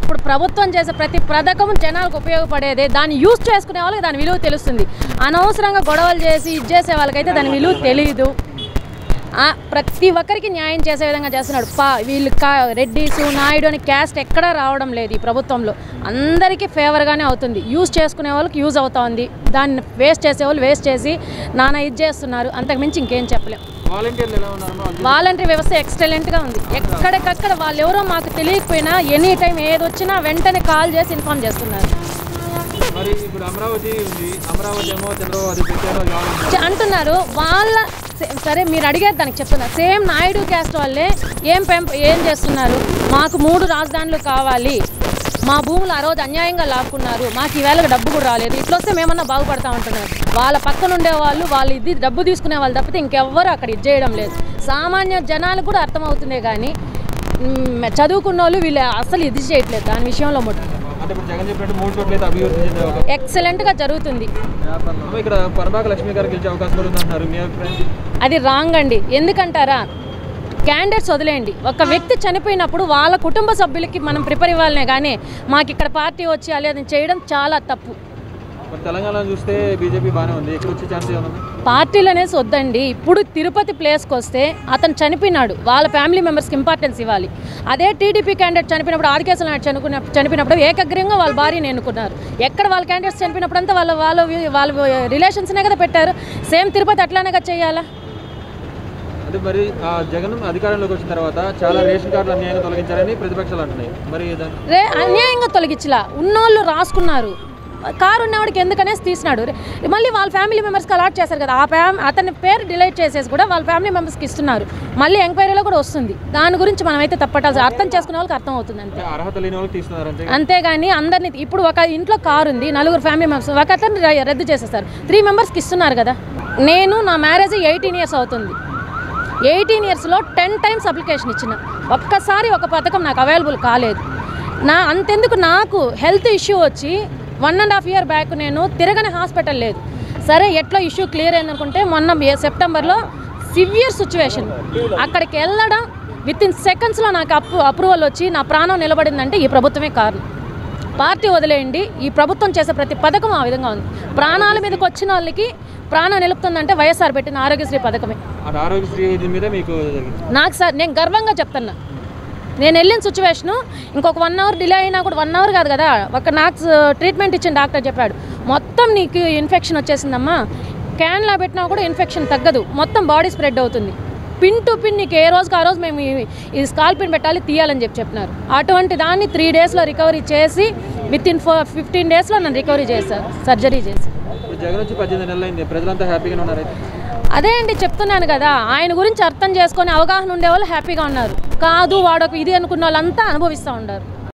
ఇప్పుడు ప్రభుత్వం చేసే ప్రతి పథకం జనాలకు ఉపయోగపడేదే దాన్ని యూజ్ చేసుకునే వాళ్ళకి దాని విలువ తెలుస్తుంది అనవసరంగా గొడవలు చేసి ఇది చేసే వాళ్ళకైతే దాని విలువ తెలియదు ఆ, ప్రతి ఒక్కరికి న్యాయం చేసే విధంగా చేస్తున్నాడు పా వీళ్ళు కా రెడ్డిస్ నాయుడు అని క్యాస్ట్ ఎక్కడా రావడం లేదు ఈ ప్రభుత్వంలో అందరికీ ఫేవర్గానే అవుతుంది యూజ్ చేసుకునే వాళ్ళకి యూజ్ అవుతా ఉంది దాన్ని వేస్ట్ చేసే వాళ్ళు వేస్ట్ చేసి నానా ఇది చేస్తున్నారు అంతకు మించి ఇంకేం చెప్పలేం వాలంటీర్లు ఎలా ఉన్నారు వాలంటరీ వ్యవస్థ ఎక్సలెంట్గా ఉంది ఎక్కడికక్కడ వాళ్ళు ఎవరో మాకు తెలియకపోయినా ఎనీ టైం ఏది వచ్చినా వెంటనే కాల్ చేసి ఇన్ఫామ్ చేస్తున్నారు మరి ఇప్పుడు అమరావతి ఉంది అమరావతి ఏమో చంద్రబాబు అది పెట్టారు అది కావాలి చ- అంటున్నారు వాళ్ళ సే- సరే మీరు అడిగారు దానికి చెప్తున్నారు సేమ్ నాయుడు క్యాస్ట్ వాళ్ళే ఏం పెంప ఏం చేస్తున్నారు మాకు మూడు రాజధానులు కావాలి మా భూములు ఆ రోజు అన్యాయంగా లాక్కున్నారు మాకు ఈవేళ డబ్బు కూడా రాలేదు ఇట్లా వస్తే మేమన్నా బాగుపడతా ఉంటున్నారు వాళ్ళ పక్కన ఉండే వాళ్ళు వాళ్ళు ఇది డబ్బు తీసుకునే వాళ్ళు తప్పితే ఇంకెవ్వరు అక్కడ ఇది చేయడం లేదు సామాన్య జనాలకు కూడా అర్థమవుతుందే కానీ మ్, చదువుకున్న వాళ్ళు వీళ్ళు అసలు ఇది చేయట్లేదు దాని విషయంలో మటు అంటే ఇప్పుడు జగన్ చెప్పినట్టు మూడు చోట్ల అయితే అభివృద్ధి చెందే ఒక ఎక్సలెంట్గా జరుగుతుంది అమ్మ, ఇక్కడ పరమాక లక్ష్మి గారు గెలిచే అవకాశం కూడా ఉందంటున్నారు మీ అభిప్రాయం అది రాంగ్ అండి ఎందుకంటారా క్యాండిడేట్స్ వదిలేయండి ఒక వ్యక్తి చనిపోయినప్పుడు వాళ్ళ కుటుంబ సభ్యులకి మనం ప్రిపేర్ ఇవ్వాలనే కానీ మాకు ఇక్కడ పార్టీ వచ్చి అది చేయడం చాలా తప్పు మరి తెలంగాణ చూస్తే బీజేపీ బాగానే ఉంది ఎక్కువ వచ్చే ఛాన్స్ ఏమన్నా పార్టీలు అనేసి వద్దండి ఇప్పుడు తిరుపతి ప్లేస్కి వస్తే అతను చనిపోయినాడు వాళ్ళ ఫ్యామిలీ మెంబర్స్కి ఇంపార్టెన్స్ ఇవ్వాలి అదే టీడీపీ క్యాండిడేట్ చనిపోయినప్పుడు ఆదికేశల నాయుడు చనుకున్న చనిపోయినప్పుడు ఏకగ్రీయంగా వాళ్ళ భార్యని ఎన్నుకున్నారు ఎక్కడ వాళ్ళ క్యాండిడేట్స్ చనిపోయినప్పుడు అంతా వాళ్ళ వాళ్ళ వాళ్ళ రిలేషన్స్నే కదా పెట్టారు సేమ్ తిరుపతి అట్లానే కదా చేయాలా అంటే మరి ఆ జగన్ అధికారంలోకి వచ్చిన తర్వాత చాలా రేషన్ కార్డులు అన్యాయంగా తొలగించారని ప్రతిపక్షాలు అంటున్నాయి మరి దాని రే అన్యాయంగా తొలగించలా ఉన్నోళ్ళు రాసుకున్నారు కారు ఉన్నవాడికి ఎందుకనేసి తీసినాడు రే- మళ్ళీ వాళ్ళ ఫ్యామిలీ మెంబర్స్కి అలాట్ చేశారు కదా ఆ ఫ్యామ్ అతని పేరు డిలైట్ చేసేసి కూడా వాళ్ళ ఫ్యామిలీ మెంబర్స్కి ఇస్తున్నారు మళ్ళీ ఎంక్వైరీలో కూడా వస్తుంది దాని గురించి మనం అయితే తప్పటాల్సి అర్థం చేసుకునే వాళ్ళకి అర్థం అవుతుంది అంతే అంటే అర్హత లేని వాళ్ళకి తీసుకున్నారు అంతే అంతేగాని అందరినీ ఇప్పుడు ఒక ఇంట్లో కారు ఉంది నలుగురు ఫ్యామిలీ మెంబర్స్ ఒక అతను ర- రద్దు చేసేస్తారు త్రీ మెంబర్స్కి ఇస్తున్నారు కదా నేను నా మ్యారేజ్ ఎయిటీన్ ఇయర్స్ అవుతుంది ఎయిటీన్ ఇయర్స్లో టెన్ టైమ్స్ అప్లికేషన్ ఇచ్చిన ఒక్కసారి ఒక పథకం నాకు అవైలబుల్ కాలేదు నా అంతెందుకు నాకు హెల్త్ ఇష్యూ వచ్చి one and half year back నేను తిరగని హాస్పిటల్ లేదు సరే ఎట్లా ఇష్యూ క్లియర్ అయిందనుకుంటే మొన్న ఏ- సెప్టెంబర్లో సివియర్ సిచ్యువేషన్ అక్కడికి వెళ్ళడం విత్ ఇన్ సెకండ్స్లో నాకు అప్రూ అప్రూవల్ వచ్చి నా ప్రాణం నిలబడిందంటే ఈ ప్రభుత్వమే కారణం పార్టీ వదిలేయండి ఈ ప్రభుత్వం చేసే ప్రతి పథకం ఆ విధంగా ఉంది ప్రాణాల మీదకి వచ్చిన వాళ్ళకి ప్రాణం నిలుపుతుందంటే వైఎస్ఆర్ పెట్టిన ఆరోగ్యశ్రీ పథకమే అటు ఆరోగ్యశ్రీ దీని మీద మీకు జరిగింది నాకు సార్ నేను గర్వంగా చెప్తున్నా నేను వెళ్ళిన సిచ్యువేషను ఇంకొక వన్ అవర్ డిలే అయినా కూడా వన్ అవర్ కాదు కదా ఒక నాకు ట్రీట్మెంట్ ఇచ్చిన డాక్టర్ చెప్పాడు మొత్తం నీకు ఇన్ఫెక్షన్ వచ్చేసిందమ్మా క్యాన్లా పెట్టినా కూడా ఇన్ఫెక్షన్ తగ్గదు మొత్తం బాడీ స్ప్రెడ్ అవుతుంది పిన్ టు పిన్ నీకు ఏ రోజుకి ఆ రోజు మేము ఈ- ఈ స్కాల్ పిన్ పెట్టాలి తీయాలని చెప్పి చెప్పినారు అటువంటి దాన్ని త్రీ డేస్లో రికవరీ చేసి విత్ ఇన్ ఫోర్ ఫిఫ్టీన్ డేస్లో నన్ను రికవరీ చేశారు సర్జరీ చేసి ఇప్పుడు జగన్ వచ్చి పద్దెనిమిది నెలలు అయింది ప్రజలంతా హ్యాపీగానే ఉన్నారు అయితే అదే అండి చెప్తున్నాను కదా ఆయన గురించి అర్థం చేసుకొని అవగాహన ఉండేవాళ్ళు హ్యాపీగా ఉన్నారు కాదు వాడొక ఇది అనుకున్న వాళ్ళంతా అనుభవిస్తూ ఉన్నారు